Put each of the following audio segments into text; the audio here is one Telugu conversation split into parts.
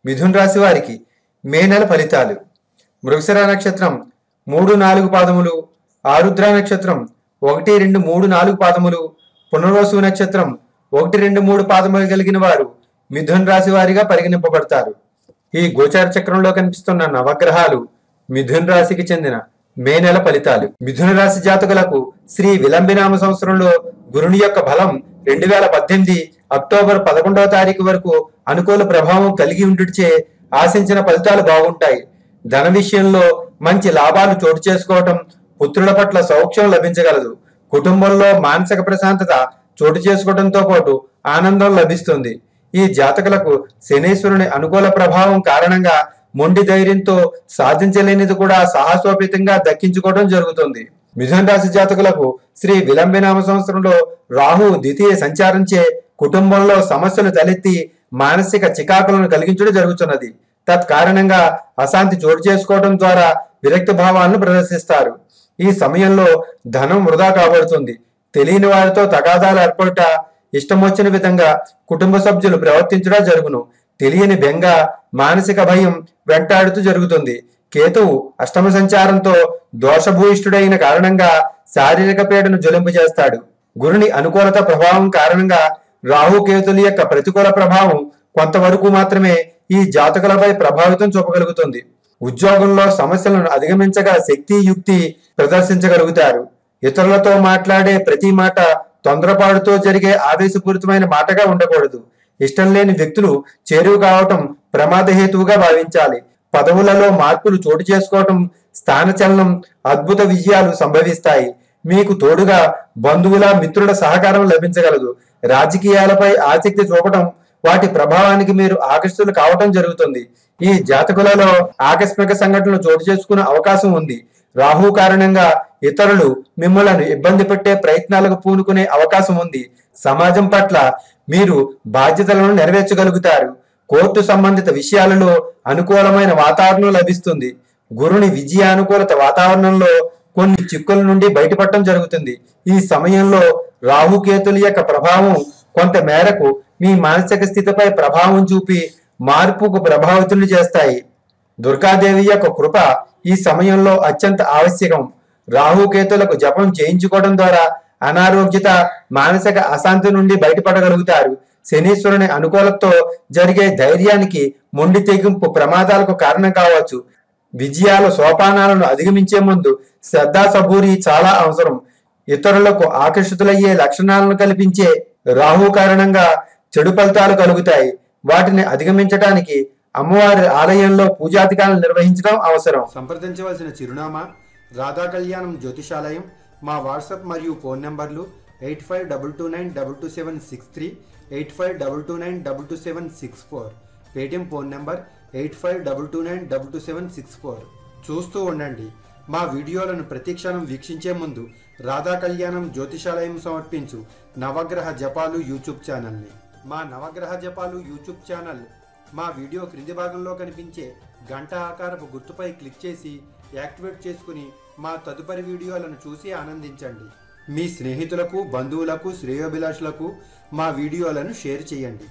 మిథున్ రాశి వారికి మే నెల ఫలితాలు మృగశిర నక్షత్రం మూడు నాలుగు పాదములు ఆరుద్ర నక్షత్రం ఒకటి రెండు మూడు నాలుగు పాదములు పునర్వసు నక్షత్రం ఒకటి రెండు మూడు పాదములు కలిగిన వారు మిథున్ రాశి వారిగా పరిగణింపబడతారు ఈ గోచార చక్రంలో కనిపిస్తున్న నవగ్రహాలు మిథున్ రాశికి చెందిన మే నెల ఫలితాలు మిథున రాశి జాతకులకు శ్రీ విలంబినామ సంవత్సరంలో గురుని యొక్క బలం రెండు వేల పద్దెనిమిది అక్టోబర్ పదకొండవ తారీఖు వరకు అనుకూల ప్రభావం కలిగి ఉండుచే ఆశించిన ఫలితాలు బాగుంటాయి ధన విషయంలో మంచి లాభాలు చోటు చేసుకోవటం పుత్రుల పట్ల సౌఖ్యం లభించగలదు కుటుంబంలో మానసిక ప్రశాంతత చోటు చేసుకోవడంతో పాటు ఆనందం లభిస్తుంది ఈ జాతకులకు శనీశ్వరుని అనుకూల ప్రభావం కారణంగా మొండి ధైర్యంతో సాధించలేనిది కూడా సాహసోపేతంగా దక్కించుకోవడం జరుగుతుంది మిథున రాశి జాతకులకు శ్రీ విలంబినామ సంవత్సరంలో రాహు ద్వితీయ సంచారించే కుటుంబంలో సమస్యలు తలెత్తి మానసిక చికాకులను కలిగించడం జరుగుతున్నది తత్కారణంగా అశాంతి చోటు చేసుకోవడం ద్వారా విరక్తి భావాలను ప్రదర్శిస్తారు ఈ సమయంలో ధనం వృధా కాబడుతుంది తెలియని వారితో తగాదాలు ఏర్పడుట ఇష్టం వచ్చిన విధంగా కుటుంబ సభ్యులు ప్రవర్తించడం జరుగును తెలియని బెంగ మానసిక భయం వెంటాడుతూ జరుగుతుంది కేతువు అష్టమ సంచారంతో దోషభూయిష్ఠుడైన కారణంగా శారీరక పీడను జొలింపు చేస్తాడు గురుని అనుకూలత ప్రభావం కారణంగా రాహు కేతుల యొక్క ప్రతికూల ప్రభావం కొంతవరకు మాత్రమే ఈ జాతకులపై ప్రభావితం చూపగలుగుతుంది ఉద్యోగంలో సమస్యలను అధిగమించగల శక్తి యుక్తి ప్రదర్శించగలుగుతారు ఇతరులతో మాట్లాడే ప్రతి మాట తొందరపాటుతో జరిగే ఆవేశపూరితమైన మాటగా ఉండకూడదు ఇష్టం లేని వ్యక్తులు చేరువు కావటం ప్రమాదహేతువుగా భావించాలి పదవులలో మార్పులు చోటు చేసుకోవటం స్థానచలనం అద్భుత విజయాలు సంభవిస్తాయి మీకు తోడుగా బంధువుల మిత్రుల సహకారం లభించగలదు రాజకీయాలపై ఆసక్తి చూపటం వాటి ప్రభావానికి మీరు ఆకర్షితులు కావటం జరుగుతుంది ఈ జాతకులలో ఆకస్మిక సంఘటనలు చోటు చేసుకునే అవకాశం ఉంది రాహు కారణంగా ఇతరులు మిమ్మల్ని ఇబ్బంది పెట్టే ప్రయత్నాలకు పూనుకునే అవకాశం ఉంది సమాజం పట్ల మీరు బాధ్యతలను నెరవేర్చగలుగుతారు కోర్టు సంబంధిత విషయాలలో అనుకూలమైన వాతావరణం లభిస్తుంది గురుని విజయానుకూలత వాతావరణంలో కొన్ని చిక్కుల నుండి బయటపడటం జరుగుతుంది ఈ సమయంలో రాహుకేతుల యొక్క ప్రభావం కొంత మేరకు మీ మానసిక స్థితిపై ప్రభావం చూపి మార్పుకు ప్రభావితులు చేస్తాయి దుర్గాదేవి యొక్క కృప ఈ సమయంలో అత్యంత ఆవశ్యకం రాహుకేతులకు జపం చేయించుకోవడం ద్వారా అనారోగ్యత మానసిక అశాంతి నుండి బయటపడగలుగుతారు శనీశ్వరుని అనుకూలతతో జరిగే ధైర్యానికి మొండి తెగింపు ప్రమాదాలకు కారణం కావచ్చు విజయాల సోపానాలను అధిగమించే ముందు శ్రద్ధా సబూరి చాలా అవసరం ఇతరులకు ఆకర్షితులయ్యే లక్షణాలను కల్పించే రాహు కారణంగా చెడు ఫలితాలు కలుగుతాయి వాటిని అధిగమించడానికి అమ్మవారి ఆలయంలో పూజాధికారులు నిర్వహించడం అవసరం సంప్రదించవలసిన చిరునామా రాధా కళ్యాణం జ్యోతిషాలయం మా వాట్సాప్ మరియు ఫోన్ నంబర్లు eight five double two nine double two seven six three eight five double two nine double two seven six four Paytm phone number eight five double two nine double two seven six four చూస్తూ ఉండండి మా వీడియోలను ప్రతిక్షణం వీక్షించే ముందు రాధా కళ్యాణం జ్యోతిషాలయం సమర్పించు నవగ్రహ జపాలు యూట్యూబ్ ఛానల్ని మా నవగ్రహ జపాలు యూట్యూబ్ ఛానల్ మా వీడియో క్రింది భాగంలో కనిపించే గంట ఆకారపు గుర్తుపై క్లిక్ చేసి యాక్టివేట్ చేసుకుని మా తదుపరి వీడియోలను చూసి ఆనందించండి మీ స్నేహితులకు బంధువులకు శ్రేయోభిలాషులకు మా వీడియోలను షేర్ చేయండి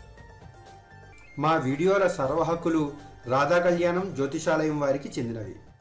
మా వీడియోల సర్వ హక్కులు రాధా కళ్యాణం జ్యోతిషాలయం వారికి చెందినవి